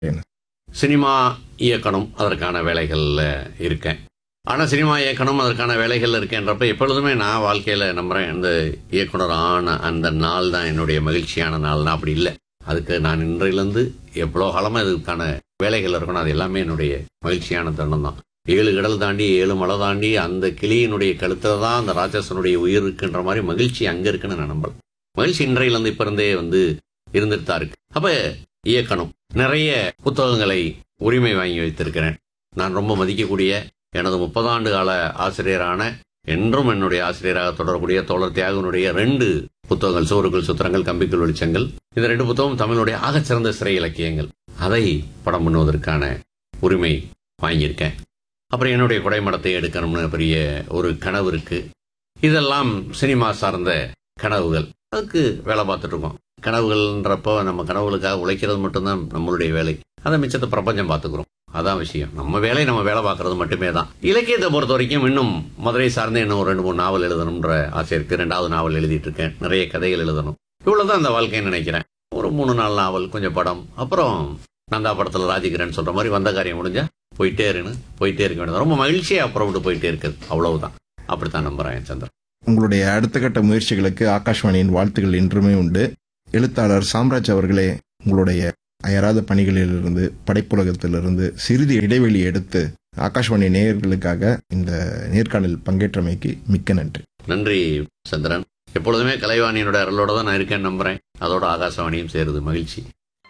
cinema இயக்கணும் அதற்கான வேலைகளில் இருக்கேன் ஆனால் சினிமா இயக்கணும் அதற்கான வேலைகள் இருக்கேன்றப்ப எப்பொழுதுமே நான் வாழ்க்கையில் நம்புறேன் இந்த இயக்குனர் ஆன அந்த நாள் தான் என்னுடைய மகிழ்ச்சியான நாள்னா அப்படி இல்லை அதுக்கு நான் இன்றையிலேருந்து எவ்வளோ காலமாக இதுக்கான வேலைகள் இருக்கணும் அது எல்லாமே என்னுடைய மகிழ்ச்சியான தருணம் தான் ஏழு கடல் தாண்டி ஏழு மலை தாண்டி அந்த கிளியினுடைய கழுத்தில் தான் அந்த ராட்சசனுடைய உயிர் இருக்குன்ற மாதிரி மகிழ்ச்சி அங்கே இருக்குன்னு நான் நம்பலாம் மகிழ்ச்சி இன்றையிலேருந்து இப்போ இருந்தே வந்து இருந்துட்டு தான் இருக்கு அப்போ இயக்கணும் நிறைய புத்தகங்களை உரிமை வாங்கி வைத்திருக்கிறேன் நான் ரொம்ப மதிக்கக்கூடிய எனது முப்பதாண்டு கால ஆசிரியரான என்றும் என்னுடைய ஆசிரியராக தொடரக்கூடிய தோழர் தியாகனுடைய ரெண்டு புத்தகங்கள் சோறுகள் சுத்திரங்கள் கம்பிக்குள் வெளிச்சங்கள் இந்த ரெண்டு புத்தகம் தமிழுடைய ஆகச்சிறந்த சிறை இலக்கியங்கள் அதை படம் பண்ணுவதற்கான உரிமை வாங்கியிருக்கேன் அப்புறம் என்னுடைய குடைமடத்தை எடுக்கணும்னு பெரிய ஒரு கனவு இருக்கு இதெல்லாம் சினிமா சார்ந்த கனவுகள் அதுக்கு வேலை பார்த்துட்டு இருக்கோம் கனவுகள்ன்றப்போ நம்ம கனவுகளுக்காக உழைக்கிறது மட்டும்தான் நம்மளுடைய வேலை அதை மிச்சத்தை பிரபஞ்சம் பார்த்துக்கிறோம் அதான் விஷயம் நம்ம வேலை நம்ம வேலை பார்க்கறது மட்டுமே தான் இலக்கியத்தை பொறுத்த வரைக்கும் இன்னும் மதுரை சார்ந்து இன்னும் ஒரு ரெண்டு மூணு நாவல் எழுதணுன்ற ஆசை இருக்கு ரெண்டாவது நாவல் எழுதிட்டு இருக்கேன் நிறைய கதைகள் எழுதணும் இவ்வளவுதான் அந்த வாழ்க்கைன்னு நினைக்கிறேன் ஒரு மூணு நாலு நாவல் கொஞ்சம் படம் அப்புறம் நந்தா படத்துல ராஜகிரன் சொல்ற மாதிரி வந்த காரியம் முடிஞ்சா போயிட்டே இருன்னு போயிட்டே இருக்க வேண்டியது ரொம்ப மகிழ்ச்சியா அப்புறம் விட்டு போயிட்டே இருக்குது அவ்வளவுதான் அப்படித்தான் நம்புறேன் சந்திரன் உங்களுடைய அடுத்த கட்ட முயற்சிகளுக்கு ஆகாஷ்வாணியின் வாழ்த்துக்கள் என்றுமே உண்டு எழுத்தாளர் சாம்ராஜ் அவர்களே உங்களுடைய அயராத பணிகளிலிருந்து படைப்புலகத்திலிருந்து சிறிது இடைவெளி எடுத்து ஆகாஷ்வாணி நேயர்களுக்காக இந்த நேர்காணல் பங்கேற்றமைக்கு மிக்க நன்றி நன்றி சந்திரன் எப்பொழுதுமே கலைவாணியினோட அருளோட தான் நான் இருக்கேன்னு நம்புறேன் அதோட ஆகாசவாணியும் சேருது மகிழ்ச்சி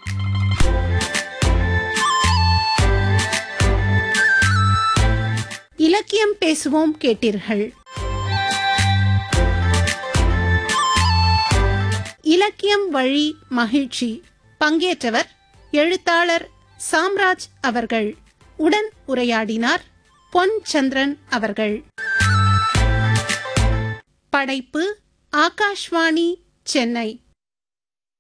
இலக்கியம் பேசுவோம் கேட்டீர்கள் இலக்கியம் வழி மகிழ்ச்சி பங்கேற்றவர் எழுத்தாளர் சாம்ராஜ் அவர்கள் உடன் உரையாடினார் பொன் சந்திரன் அவர்கள் படைப்பு ஆகாஷ்வாணி சென்னை